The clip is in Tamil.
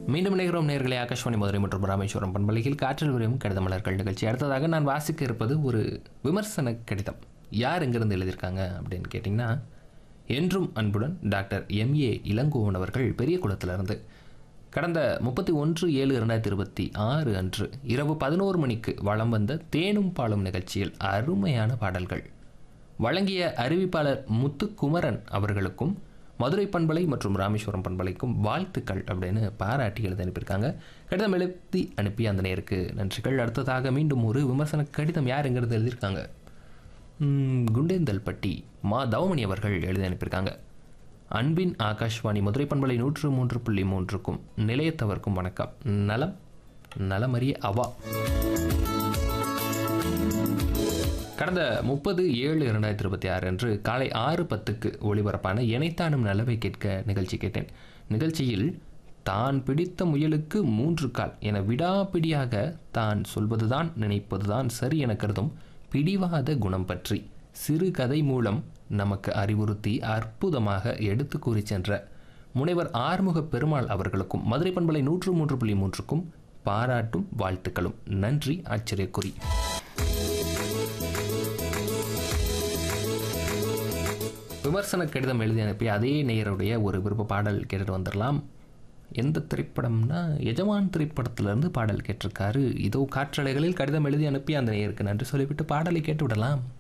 மீண்டும் நிகழும் நேர்களை ஆகாஷ்வாணி மதுரை மற்றும் ராமேஸ்வரம் பண்பலையில் காற்றில் விரையும் கடித மலர்கள் நிகழ்ச்சி அடுத்ததாக நான் வாசிக்க இருப்பது ஒரு விமர்சன கடிதம் யார் எங்கிருந்து எழுதியிருக்காங்க அப்படின்னு கேட்டிங்கன்னா என்றும் அன்புடன் டாக்டர் எம்ஏ இளங்கோவன் அவர்கள் பெரிய குளத்திலிருந்து கடந்த முப்பத்தி ஒன்று ஏழு இரண்டாயிரத்தி இருபத்தி ஆறு அன்று இரவு பதினோரு மணிக்கு வலம் வந்த தேனும் பாலும் நிகழ்ச்சியில் அருமையான பாடல்கள் வழங்கிய அறிவிப்பாளர் முத்துக்குமரன் அவர்களுக்கும் மதுரை பண்பலை மற்றும் ராமேஸ்வரம் பண்பலைக்கும் வாழ்த்துக்கள் அப்படின்னு பாராட்டி எழுதி அனுப்பியிருக்காங்க கடிதம் எழுதி அனுப்பி அந்த நேருக்கு நன்றிகள் அடுத்ததாக மீண்டும் ஒரு விமர்சன கடிதம் யாருங்கிறது எழுதியிருக்காங்க ம், குண்டேந்தல்பட்டி மா தவமணி அவர்கள் எழுதி அனுப்பியிருக்காங்க அன்பின் ஆகாஷ்வாணி மதுரை பண்பலை நூற்று மூன்று புள்ளி மூன்றுக்கும் நிலையத்தவர்க்கும் வணக்கம் நலம் நலமறிய அவா கடந்த முப்பது ஏழு இரண்டாயிரத்தி இருபத்தி ஆறு அன்று காலை ஆறு பத்துக்கு ஒளிபரப்பான இணைத்தானும் நலவை கேட்க நிகழ்ச்சி கேட்டேன் நிகழ்ச்சியில் தான் பிடித்த முயலுக்கு மூன்று கால் என விடாப்பிடியாக தான் சொல்வதுதான் நினைப்பதுதான் சரி என கருதும் பிடிவாத குணம் பற்றி சிறு கதை மூலம் நமக்கு அறிவுறுத்தி அற்புதமாக எடுத்து கூறி சென்ற முனைவர் ஆறுமுக பெருமாள் அவர்களுக்கும் மதுரை பண்பலை நூற்று மூன்று புள்ளி மூன்றுக்கும் பாராட்டும் வாழ்த்துக்களும் நன்றி ஆச்சரியக்குறி விமர்சன கடிதம் எழுதி அனுப்பி அதே நேயருடைய ஒரு விருப்ப பாடல் கேட்டுட்டு வந்துடலாம் எந்த திரைப்படம்னா எஜமான் திரைப்படத்திலிருந்து பாடல் கேட்டிருக்காரு இதோ காற்றலைகளில் கடிதம் எழுதி அனுப்பி அந்த நேயருக்கு நன்றி சொல்லிவிட்டு பாடலை கேட்டு விடலாம்